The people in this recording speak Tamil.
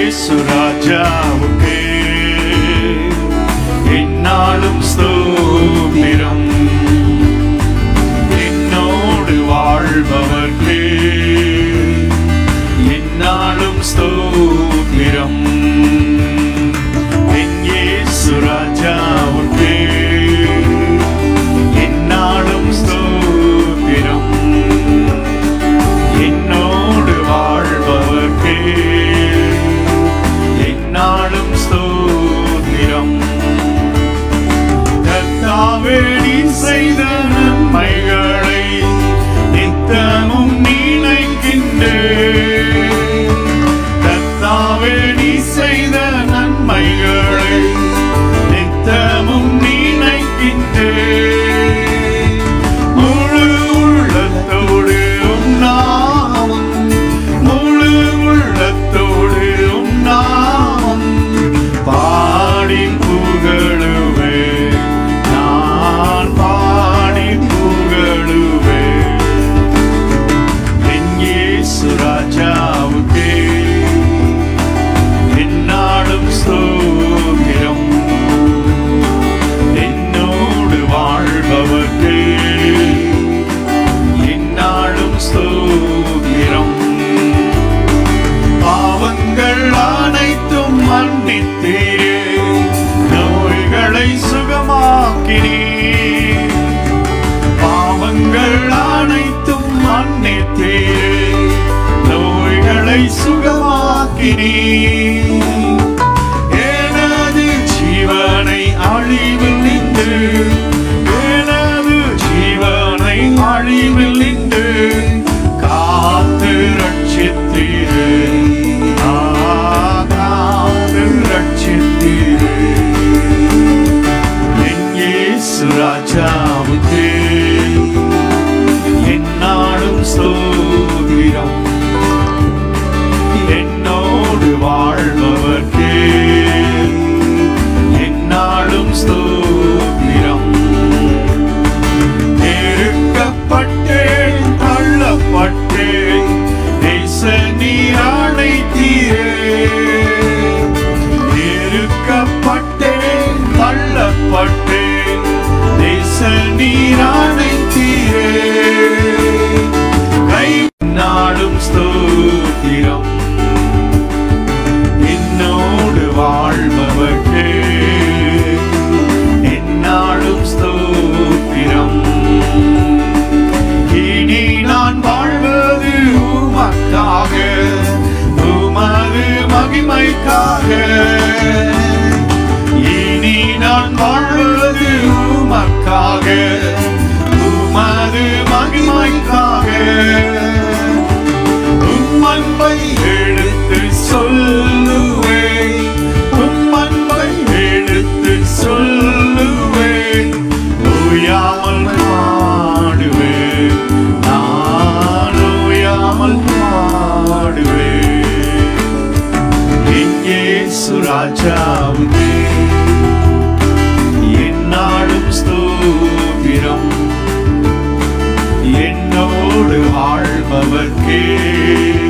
இயேசு ராஜாவுக்கு என்னாலும் ஸ்தோத்திரம் என்னோடு வாழ்பவர்க்கு என்னாலும் ஸ்தோத்திரம் என் இயேசு ராஜாவுக்கு என்னாலும் ஸ்தோத்திரம் என்னோடு வாழ்பவர்க்கு என்னாலும் ஸ்தோத்திரம் கர்த்தாவே நீ செய்த நன்மைகளை நித்தமும் நினைக்கின்றேன் கர்த்தாவே நீ செய்த நன்மைகளை நித்தமும் நினைக்கின்றேன் முழு உள்ளத்தோடு உம் நாமம் முழு உள்ளத்தோடு உம் நாமம் பாடி புகழுவே நான் பாடி புகழுவே என் இயேசு ராஜாவுக்கே என்னாலும் ஸ்தோத்திரம் என்னோடு வாழ்பவர்க்கு என்னாலும் ஸ்தோத்திரம் பாவங்கள் அனைத்தும் மன்னித்தீரே நோய்களை சுகமாக்கினீர் பாவங்கள் அனைத்தும் மன்னித்தீரே நோய்களை சுகமாக்கினீர் எனது ஜீவனை அழிவில் நின்று எனது ஜீவனை அழிவில் நின்று காத்து ரட்சித்தீரே ஆ, காத்து ரட்சித்தீரே என் இயேசு ராஜாவுக்கு என்னாலும் ஸ்தோத்திரம் என்னோடு வாழ்பவர்க்கு என்னாலும் ஸ்தோத்திரம் நெருக்கப்பட்டேன் தள்ளப்பட்டேன் நேச நீரானை தீரே நெருக்கப்பட்டேன் தள்ளப்பட்டேன் நேச நீரானை தீரே கை நாளும் ஸ்தோத்திரம் என்னோடு வாழ்பவர்க்கு என்னாலும் ஸ்தோத்திரம் இனி நான் வாழ்வது உமக்காக உமது மகிமைக்காக இனி நான் வாழ்வது உமக்காக உமது மகிமைக்காக உம் அன்பை எடுத்து சொல்லுவேன் உம் அன்பை எடுத்து சொல்லுவேன் ஓயாமல் பாடுவேன் நான் ஓயாமல் பாடுவேன் எங்கே சுராஜாவுக்கு என்னாலும் ஸ்தோத்திரம் என்னோடு வாழ்பவர்க்கே